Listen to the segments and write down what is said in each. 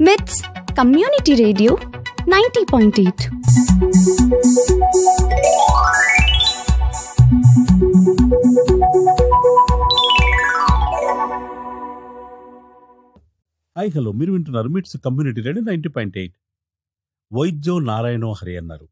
with community radio ninety point eight hi hello మీరు వింటున్నారు MITS community radio ninety point eight వైద్యో నారాయణో హరి అన్నారు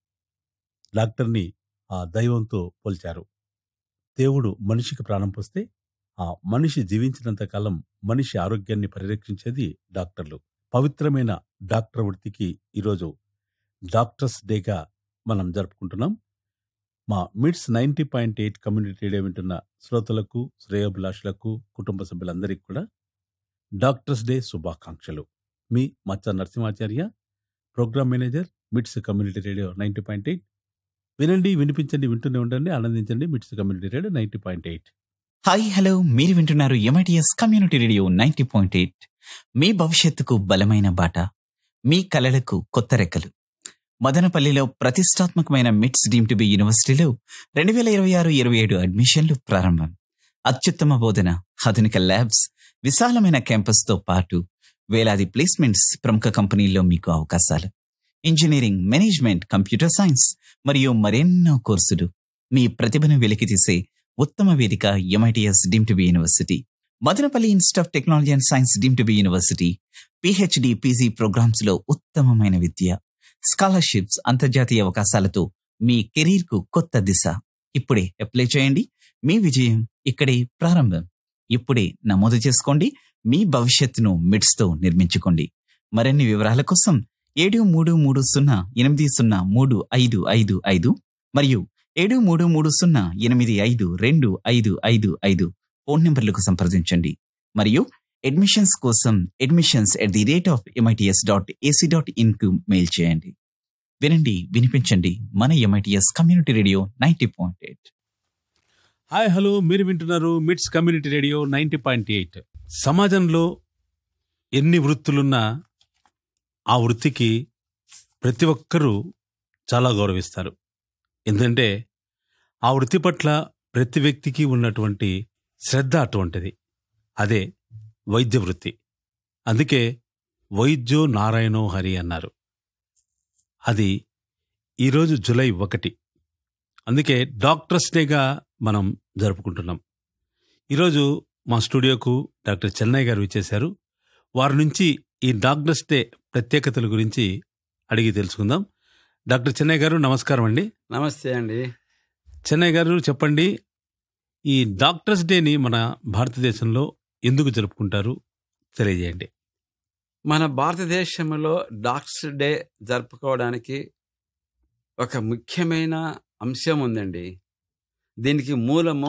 డాక్టర్ని ఆ దైవంతో పోల్చారు దేవుడు మనిషికి ప్రాణం పోస్తే ఆ మనిషి జీవించినంత కాలం మనిషి ఆరోగ్యాన్ని పరిరక్షించేది డాక్టర్లు పవిత్రమైన డాక్టర్ వృత్తికి ఈరోజు డాక్టర్స్ డేగా మనం జరుపుకుంటున్నాం మా MITS ninety point eight community radio వింటున్న శ్రోతలకు శ్రేయోభిలాషులకు కుటుంబ సభ్యులందరికీ కూడా డాక్టర్స్ డే శుభాకాంక్షలు మీ Maccha Narasimhacharya program manager MITS community radio ninety point eight వినండి వినిపించండి వింటూనే ఉండండి ఆనందించండి MITS community radio ninety point eight hi hello మీరు వింటున్నారు MITS community radio ninety point eight మీ భవిష్యత్తుకు బలమైన బాట మీ కలలకు కొత్త రెక్కలు మదనపల్లిలో ప్రతిష్టాత్మకమైన మిట్స్ డీమ్ టు బి యూనివర్సిటీలో రెండు వేల ఇరవై ఆరు ఇరవై ఏడు అడ్మిషన్లు ప్రారంభం అత్యుత్తమ బోధన ఆధునిక ల్యాబ్స్ విశాలమైన క్యాంపస్ తో పాటు వేలాది ప్లేస్మెంట్స్ ప్రముఖ కంపెనీల్లో మీకు అవకాశాలు ఇంజనీరింగ్ మేనేజ్మెంట్ కంప్యూటర్ సైన్స్ మరియు మరెన్నో కోర్సులు మీ ప్రతిభను వెలికితీసే ఉత్తమ వేదిక MITS deemed to be university Madanapalle institute of technology and science deemed to be university PhD PG programs లో ఉత్తమమైన విద్య స్కాలర్షిప్స్ అంతర్జాతీయ అవకాశాలతో మీ కెరీర్ కు కొత్త దిశ ఇప్పుడే అప్లై చేయండి మీ విజయం ఇక్కడే ప్రారంభం ఇప్పుడే నమోదు చేసుకోండి మీ భవిష్యత్తును మిడ్స్ తో నిర్మించుకోండి మరిన్ని వివరాల కోసం ఏడు మూడు మూడు సున్నా ఎనిమిది సున్నా మూడు ఐదు ఐదు ఐదు మరియు ఏడు మూడు మూడు సున్నా ఎనిమిది ఐదు రెండు ఐదు ఐదు ఐదు ఫోన్ నంబర్లకు సంప్రదించండి మరియు అడ్మిషన్స్ కోసం admissions at the rate of MITS dot AC dot in కు మెయిల్ చేయండి వినండి వినిపించండి మన MITS community radio ninety point eight hi hello మీరు వింటున్నారు MITS community radio ninety point eight సమాజంలో ఎన్ని వృత్తులున్నా ఆ వృత్తికి ప్రతి ఒక్కరూ చాలా గౌరవిస్తారు ఎందుకంటే ఆ వృత్తి పట్ల ప్రతి వ్యక్తికి ఉన్నటువంటి శ్రద్ధ అటువంటిది అదే వైద్య వృత్తి అందుకే వైద్యో నారాయణో హరి అన్నారు అది ఈరోజు జూలై ఒకటి అందుకే డాక్టర్స్ డేగా మనం జరుపుకుంటున్నాం ఈరోజు మా స్టూడియోకు డాక్టర్ చెన్నై గారు విచ్చేశారు వారి నుంచి ఈ డాక్టర్స్ డే ప్రత్యేకతల గురించి అడిగి తెలుసుకుందాం డాక్టర్ చెన్నై గారు నమస్కారం అండి నమస్తే అండి చెన్నై గారు చెప్పండి ఈ డాక్టర్స్ డేని మన భారతదేశంలో ఎందుకు జరుపుకుంటారు తెలియజేయండి మన భారతదేశంలో డాక్టర్స్ డే జరుపుకోవడానికి ఒక ముఖ్యమైన అంశం ఉందండి దీనికి మూలము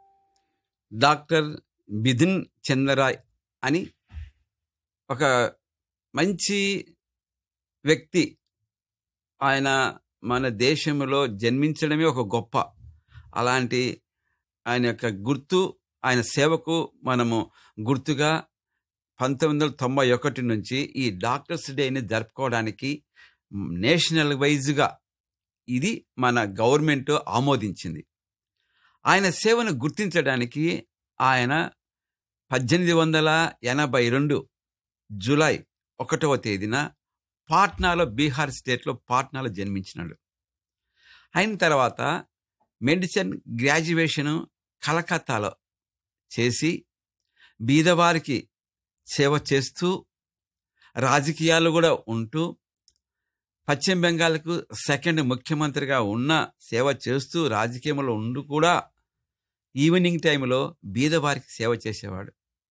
డాక్టర్ బిధిన్ చంద్రరాయ్ అని ఒక మంచి వ్యక్తి ఆయన మన దేశంలో జన్మించడమే ఒక గొప్ప అలాంటి ఆయన యొక్క గుర్తు ఆయన సేవకు మనము గుర్తుగా పంతొమ్మిది వందల తొంభై ఒకటి నుంచి ఈ డాక్టర్స్ డేని జరుపుకోవడానికి నేషనల్ వైజ్గా ఇది మన గవర్నమెంట్ ఆమోదించింది ఆయన సేవను గుర్తించడానికి ఆయన పద్దెనిమిది వందల ఎనభై రెండు జూలై ఒకటవ తేదీన పాట్నాలో బీహార్ స్టేట్లో పాట్నాలో జన్మించినాడు అయిన తర్వాత మెడిసిన్ గ్రాడ్యుయేషను కలకత్తాలో చేసి బీదవారికి సేవ చేస్తూ రాజకీయాలు కూడా ఉంటూ పశ్చిమ బెంగాల్కు సెకండ్ ముఖ్యమంత్రిగా ఉన్న సేవ చేస్తూ రాజకీయంలో ఉండి కూడా ఈవినింగ్ టైంలో బీదవారికి సేవ చేసేవాడు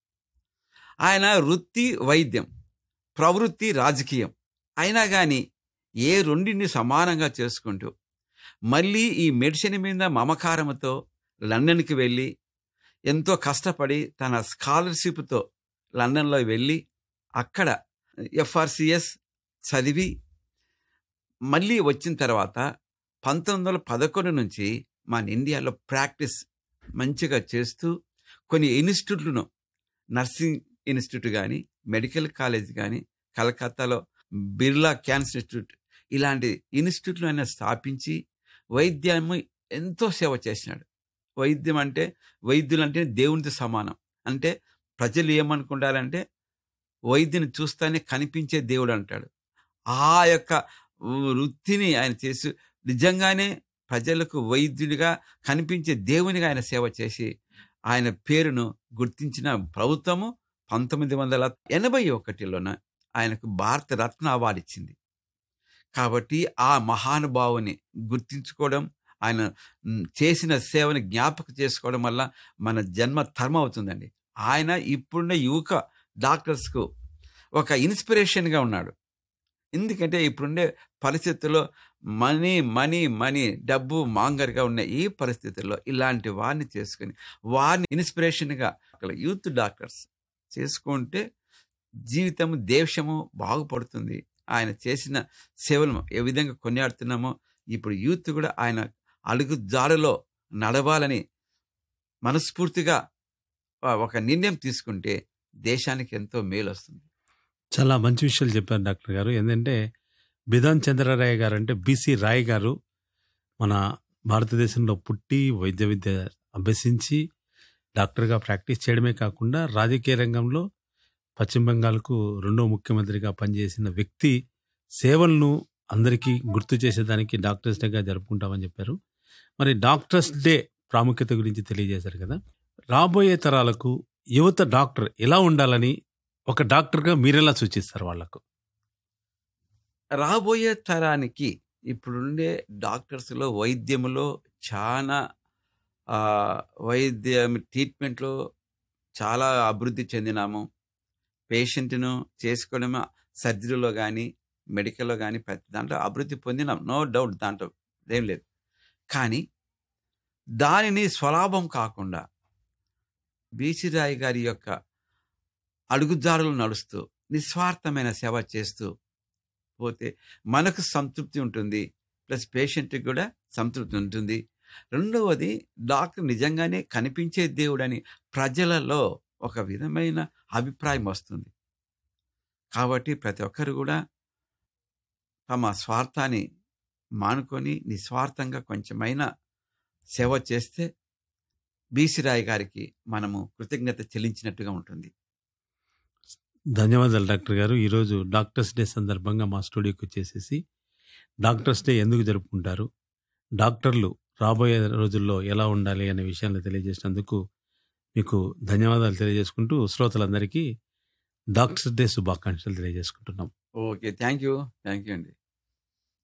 ఆయన వృత్తి వైద్యం ప్రవృత్తి రాజకీయం అయినా కానీ ఏ రెండింటిని సమానంగా చేసుకుంటూ మళ్ళీ ఈ మెడిసిన్ మీద మమకారంతో లండన్కి వెళ్ళి ఎంతో కష్టపడి తన స్కాలర్షిప్తో లండన్లో వెళ్ళి అక్కడ ఎఫ్ఆర్సిఎస్ చదివి మళ్ళీ వచ్చిన తర్వాత పంతొమ్మిది వందల పదకొండు నుంచి మన ఇండియాలో ప్రాక్టీస్ మంచిగా చేస్తూ కొన్ని ఇన్స్టిట్యూట్లను నర్సింగ్ ఇన్స్టిట్యూట్ కానీ మెడికల్ కాలేజ్ కానీ కలకత్తాలో బిర్లా క్యాన్సర్ ఇన్స్టిట్యూట్ ఇలాంటి ఇన్స్టిట్యూట్లు ఆయన స్థాపించి వైద్యము ఎంతో సేవ చేసినాడు వైద్యం అంటే వైద్యులు అంటే దేవునితో సమానం అంటే ప్రజలు ఏమనుకుంటారంటే వైద్యుని చూస్తానే కనిపించే దేవుడు అంటాడు ఆ యొక్క వృత్తిని ఆయన చేసి నిజంగానే ప్రజలకు వైద్యుడిగా కనిపించే దేవునిగా ఆయన సేవ చేసి ఆయన పేరును గుర్తించిన ప్రభుత్వము పంతొమ్మిది వందల ఎనభై ఒకటిలోన ఆయనకు భారత రత్న అవార్డు ఇచ్చింది కాబట్టి ఆ మహానుభావుని గుర్తించుకోవడం ఆయన మ్, చేసిన సేవని జ్ఞాపకం చేసుకోవడం వల్ల మన జన్మ ధర్మం అవుతుందండి ఆయన ఇప్పుడున్న యువక డాక్టర్స్కు ఒక ఇన్స్పిరేషన్గా ఉన్నాడు ఎందుకంటే ఇప్పుడుండే పరిస్థితుల్లో మనీ మనీ మనీ డబ్బు మాంగర్గా ఉన్న ఈ పరిస్థితుల్లో ఇలాంటి వారిని చేసుకుని వారిని ఇన్స్పిరేషన్గా యూత్ డాక్టర్స్ చేసుకుంటే జీవితం దేశము బాగుపడుతుంది ఆయన చేసిన సేవలు ఏ విధంగా కొనియాడుతున్నామో ఇప్పుడు యూత్ కూడా ఆయన అడుగు జాడలో నడవాలని మనస్ఫూర్తిగా ఆ, ఒక నిర్ణయం తీసుకుంటే దేశానికి ఎంతో మేలు వస్తుంది చాలా మంచి విషయాలు చెప్పారు డాక్టర్ గారు ఏంటంటే బిధాన్ చంద్రరాయ్ గారు అంటే బిసి రాయ్ గారు మన భారతదేశంలో పుట్టి వైద్య విద్య అభ్యసించి డాక్టర్గా ప్రాక్టీస్ చేయడమే కాకుండా రాజకీయ రంగంలో పశ్చిమ బెంగాల్కు రెండో ముఖ్యమంత్రిగా పనిచేసిన వ్యక్తి సేవలను అందరికీ గుర్తు చేసేదానికి డాక్టర్స్ డేగా జరుపుకుంటామని చెప్పారు మరి డాక్టర్స్ డే ప్రాముఖ్యత గురించి తెలియజేశారు కదా రాబోయే తరాలకు యువత డాక్టర్ ఎలా ఉండాలని ఒక డాక్టర్గా మీరెలా సూచిస్తారు వాళ్లకు రాబోయే తరానికి ఇప్పుడుండే డాక్టర్స్లో వైద్యములో చాలా ఆ, వైద్యం ట్రీట్మెంట్లో చాలా అభివృద్ధి చెందినాము పేషెంట్ను చేసుకోవడం సర్జరీలో కానీ మెడికల్లో కానీ ప్రతి దాంట్లో అభివృద్ధి పొందినాం నో డౌట్ దాంట్లో ఏం లేదు కానీ దానిని స్వలాభం కాకుండా బీసీ రాయ్ గారి యొక్క అడుగుజాడలు నడుస్తూ నిస్వార్థమైన సేవ చేస్తూ పోతే మనకు సంతృప్తి ఉంటుంది ప్లస్ పేషెంట్కి కూడా సంతృప్తి ఉంటుంది రెండవది డాక్టర్ నిజంగానే కనిపించే దేవుడని ప్రజలలో ఒక విధమైన అభిప్రాయం వస్తుంది కాబట్టి ప్రతి ఒక్కరు కూడా తమ స్వార్థాన్ని మానుకొని నిస్వార్థంగా కొంచెమైనా సేవ చేస్తే బీసీ రాయ్ గారికి మనము కృతజ్ఞత చెల్లించినట్టుగా ఉంటుంది ధన్యవాదాలు డాక్టర్ గారు ఈరోజు డాక్టర్స్ డే సందర్భంగా మా స్టూడియోకి వచ్చేసేసి డాక్టర్స్ డే ఎందుకు జరుపుకుంటారు డాక్టర్లు రాబోయే రోజుల్లో ఎలా ఉండాలి అనే విషయాన్ని తెలియజేసినందుకు మీకు ధన్యవాదాలు తెలియజేసుకుంటూ శ్రోతలందరికీ డాక్టర్స్ డే శుభాకాంక్షలు తెలియజేసుకుంటున్నాం okay thank you thank you అండి